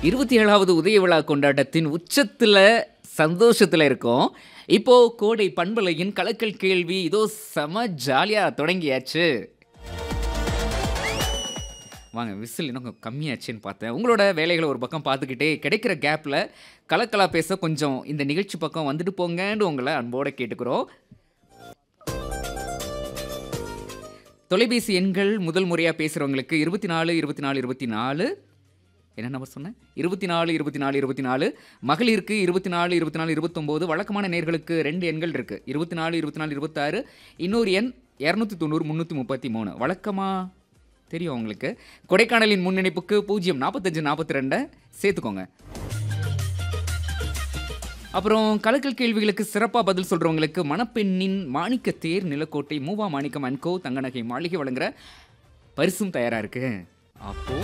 இருபத்தி ஏழாவது உதய விழா கொண்டாட்டத்தின் உச்சத்தில் சந்தோஷத்தில் இருக்கோம் இப்போ கோடை பண்பலையின் கலக்கல் கேள்வி இதோ செம ஜாலியாக தொடங்கியாச்சு வாங்க விசில் இன்னும் கொஞ்சம் கம்மியாச்சுன்னு பார்த்தேன் உங்களோட வேலைகளை ஒரு பக்கம் பார்த்துக்கிட்டே கிடைக்கிற கேப்பில் கலக்கலா பேச கொஞ்சம் இந்த நிகழ்ச்சி பக்கம் வந்துட்டு போங்கன்னு உங்களை அன்போடு கேட்டுக்கிறோம் தொலைபேசி எண்கள் முதல் முறையாக பேசுகிறவங்களுக்கு இருபத்தி நாலு இருபத்தி நாலு இருபத்தி நாலு என்ன நம்பர் சொன்னேன் இருபத்தி நாலு இருபத்தி நாலு இருபத்தி நாலு மகளிருக்கு இருபத்தி நாலு இருபத்தி நாலு இருபத்தொம்போது வழக்கமான நேர்களுக்கு ரெண்டு எண்கள் இருக்குது இருபத்தி நாலு இருபத்தி நாலு இருபத்தாறு இன்னொரு எண் இரநூத்தி தொண்ணூறு முந்நூற்றி முப்பத்தி மூணு வழக்கமாக தெரியும் உங்களுக்கு கொடைக்கானலின் முன்னிணைப்புக்கு பூஜ்ஜியம் நாற்பத்தஞ்சு நாற்பத்தி ரெண்டை சேர்த்துக்கோங்க அப்புறம் கலக்கல் கேள்விகளுக்கு சிறப்பாக பதில் சொல்கிறவங்களுக்கு மணப்பெண்ணின் மாணிக்க தேர் நிலக்கோட்டை மூவா மாணிக்கம் அன்கோ தங்கநகை மாளிகை வழங்குற பரிசும் தயாராக இருக்கு அப்போ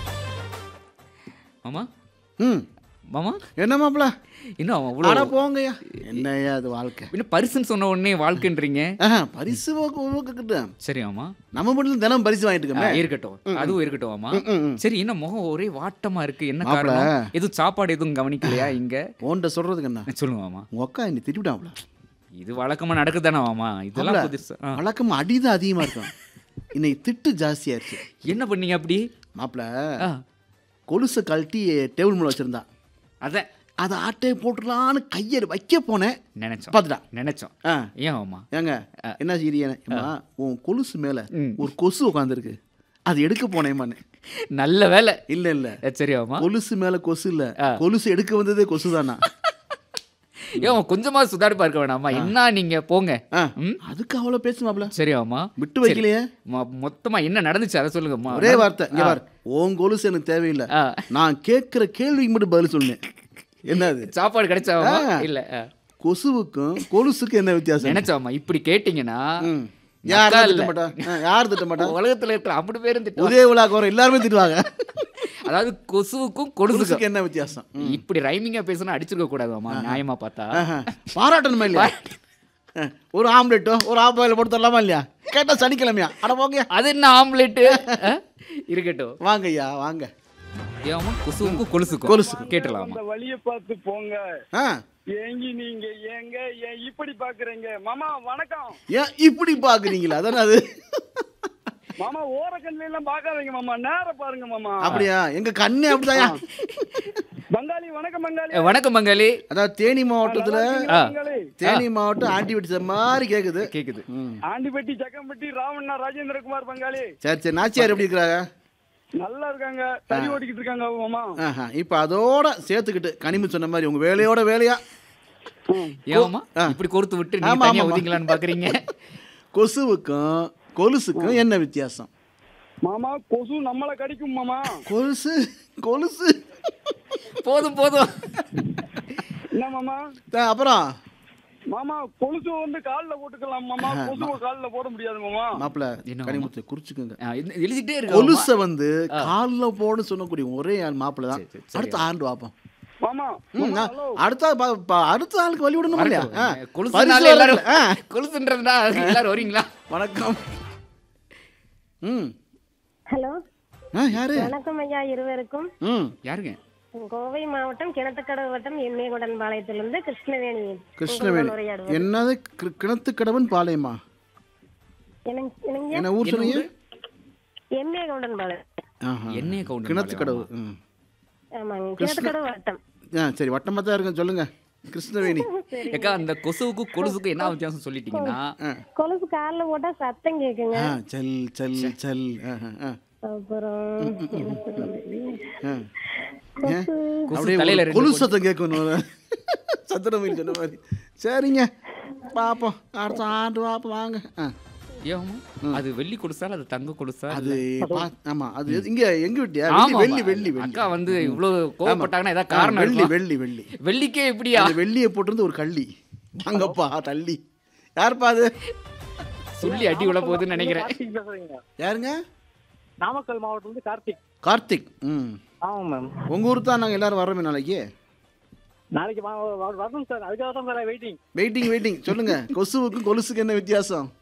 மாமா ம் மாமா என்ன மாப்பிள இன்னும் அவன் அட அவ்வளோ போங்கய்யா என்னய்யா அது வாழ்க்கை இன்னும் பரிசுன்னு சொன்ன உடனே வாழ்க்கைன்றீங்க ஆஹா, பரிசு கிட்ட சரி ஆமா நம்ம மட்டும் தினம் பரிசு வாங்கிட்டு ஆ, இருக்கோமே இருக்கட்டும் அதுவும் இருக்கட்டும் ஆமா ம், ம், ம். சரி என்ன முகம் ஒரே வாட்டமா இருக்கு என்ன மாப்பிள. காரணம் எதுவும் சாப்பாடு எதுவும் கவனிக்கலையா இங்க உன்கிட்ட சொல்றதுக்கு என்ன சொல்லுங்க மாமா உங்க அக்கா இன்னி திட்டிவிட்டாப்ல இது வழக்கமா நடக்குதானே மாமா இதெல்லாம் மாப்பிள, புதுசு ஆ. வழக்கம் அடிதான் அதிகமா இருக்கும் இன்னைக்கு திட்டு ஜாஸ்தியாயிருச்சு என்ன பண்ணீங்க அப்படி மாப்பிள ஆ, கொலுசை கழட்டி டேபிள் மேல வச்சிருந்தா அதான் அதை ஆட்டையை போட்டுடலான்னு கையை வைக்க போனேன் நினைச்சோம் பார்த்துட்டா நினைச்சோம் ஆ ஏன் மாமா ஏங்க என்ன சீரியன் உன் கொலுசு மேல ம். ஒரு கொசு உட்காந்துருக்கு அது எடுக்க போனேன் நல்ல வேலை இல்ல இல்ல ஏ, சரி மாமா கொலுசு மேல கொசு இல்ல ஆ. கொலுசு எடுக்க வந்ததே கொசு தானா ஏன் மாமா, கொஞ்சமா சுதாரிப்பா இருக்க வேணாமா என்ன நீங்க போங்க ம்? அதுக்கு அவ்வளவு பேசு மாப்ள சரி மாமா விட்டு வைக்கலையே மொ- மொத்தமா என்ன நடந்துச்சு அதை சொல்லுங்கம்மா ஒரே வார்த்தை இங்க பார் உன் கொலுசு எனக்கு தேவையில்லை ஆ. நான் கேட்கிற கேள்விக்கு மட்டும் பதில் சொன்னேன் என்னது சாப்பாடு கிடைச்சா மாமா? இல்ல ஆ. கொசுவுக்கும் கொலுசுக்கும் என்ன வித்தியாசம் நினைச்சோம்மா இப்படி கேட்டீங்கன்னா ம். யார் மக்கா திட்ட இல்ல. மாட்டா ஆ, யார் திட்ட மாட்டா உலகத்துல இருக்கிற அப்படி பேரும் திட்டம் உதய விழாக்கு வர எல்லாருமே திட்டுவாங்க அதாவது கொசுவுக்கும் கொலுசுக்கும் கொலுசுக்கு என்ன வித்தியாசம் ம். இப்படி ரைமிங்கா பேசினா அடிச்சிருக்க கூடாதாமா நியாயமா பார்த்தா ஆஹா. பாராட்டணுமா இல்லையா ஆ, ஒரு ஆம்லெட்டோ ஒரு ஆப்பாயில் போட்டு தரலாமா இல்லையா கேட்டா சனிக்கிழமையா அட போங்க அது என்ன ஆம்லெட்டு இருக்கட்டும் வாங்க ஐயா வாங்க ஏமா கொசுவுக்கும் கொலுசுக்கும் கொலுசுக்கும். கேட்டலாமா அந்த வழிய பார்த்து போங்க ஆ ஏங்கி நீங்க ஏங்க ஏன் இப்படி பாக்குறீங்க மாமா வணக்கம் ஏன் இப்படி பாக்குறீங்களா அதானே அது மாமா ஓரக்கண்ணில எல்லாம் பாக்காதீங்க மாமா நேர பாருங்க மாமா அப்படியா எங்க கண்ணே அப்படிதாயா பங்காளி வணக்கம் பங்காளி ஏ, வணக்கம் மங்காளி அதாவது தேனி மாவட்டத்துல நல்லா இருக்கீங்களா, ஆ. பங்காளி தேனி மாவட்டம் ஆண்டி வெடிச்ச மாதிரி கேக்குது கேக்குது ம். ஆண்டிப்பட்டி சக்கம்பட்டி ராவண்ணா ராஜேந்திரகுமார் பங்காளி சரி சரி நாச்சியார் எப்படி இருக்கிறாங்க நல்லா இருக்காங்க தறி ஓட்டிக்கிட்டு இருக்காங்க மாமா ஆஹா இப்போ அதோட சேர்த்துக்கிட்டு கனிமு சொன்ன மாதிரி உங்க வேலையோட வேலையா ஏமா ஆ. இப்படி கோர்த்து விட்டு ஆமா, நீங்க தனியா ஆமா. ஒதுங்கலான்னு பாக்குறீங்க கொசுவுக்கும் கொலுசுக்கும் என்ன வித்தியாசம் மாமா கொசு நம்மள கடிக்கும் மாமா கொலுசு கொலுசு போதும் போதும் என்ன மாமா ஆ, அப்புறம் மாமா கொலுசு வந்து கால்ல போட்டுக்கலாம் மாமா கொசுவை கால்ல போட முடியாது மாமா மாப்பிள்ள என்ன கனிமுத்து குறிச்சுக்குங்க ஆ, இது- எழுதிட்டே இருக்கு கொலுசை வந்து காலில் போட சொல்லக்கூடிய ஒரே ஆள் மாப்பிள்ள தான் சரி, சரி, அடுத்த ஆண்டு பார்ப்போம் மாமா ம், மாமா, நான் ஹலோ அடுத்த ப- ப- அடுத்த ஆளுக்கு வழி விடணும் இல்லையா ஆ, பரிசு கொலுசுனால எல்லாரும் வரல. ஆ, கொலுசுன்றதுனா எல்லாரும் வரீங்களா வணக்கம் ம் ஹலோ ஆ யாரு வணக்கம் ஐயா இருவருக்கும் ம் யாருங்க கோவை மாவட்டம் கிணத்துக்கடவு வட்டம் எம்ஏகுடன் பாளையத்திலிருந்து கிருஷ்ணவேணி கிருஷ்ணவேணி உங்களுடன் உரையாடுவோம் என்னது கி- கிணத்து கடவன் பாளையமா என்னங்க என்னங்க என்ன ஊர் சொன்னீங்க எம்ஏகுடன் பாளையம் ஆஹா. என்ன கவுண்ட் கிணத்து கடவு ம். ஆமாங்க கிணத்துக்கடவு வட்டம் ஆ சரி வட்டமாக தான் இருக்கும் சொல்லுங்க கிருஷ்ணவேணி ஏக்கா அந்த கொசுவுக்கும் கொலுசுக்கும் என்ன வித்தியாசம் சொல்லிட்டீங்கன்னா ஆ கொலுசு காலில் போட்டா சத்தம் கேக்குங்க ஆ சல் சல் சல் ஆஹா, ஆ அப்புறம் ஆ. கொசு கொசு அப்படியே தலையில ஒரு ரெண்டு கொலுசு சத்தம் கேட்கணும் சத்திரமையில் சொன்ன மாதிரி சரிங்க பார்ப்போம் அடுத்த ஆண்டு பார்ப்போம் வாங்க ஆ ஏமா அது வெள்ளி கொலுசா அது தங்க கொலுசா அது பா- ஆமா அது இங்க எங்க விட்டியா ஆமா, வெள்ளி வெள்ளி ஆமா. வெள்ளி வெள்ளி அக்கா வந்து இவ்வளவு கோவப்பட்டாங்கன்னா ஏதாவது ஆ, காரணம் வெள்ளி இருக்கும். வெள்ளி வெள்ளி வெள்ளிக்கே எப்படியா அந்த வெள்ளியை போட்டிருந்து ஒரு கள்ளி அங்கப்பா தள்ளி யாருப்பா அது சொல்லி அடி விழ போகுதுன்னு நினைக்கிறேன் கார்த்திக் பேசுறீங்க யாருங்க நாமக்கல் மாவட்டத்துல இருந்து கார்த்திக் கார்த்திக் ம் ஆமா மேம் உங்க ஊர் தான் நாங்க எல்லாரும் வர்றோமே நாளைக்கு நாளைக்கு வரணும் சார் அதுக்காக தான் சார் வெயிட்டிங் வெயிட்டிங் வெயிட்டிங் சொல்லுங்க கொசுவுக்கும் கொலுசுக்கு என்ன வித்தியாசம்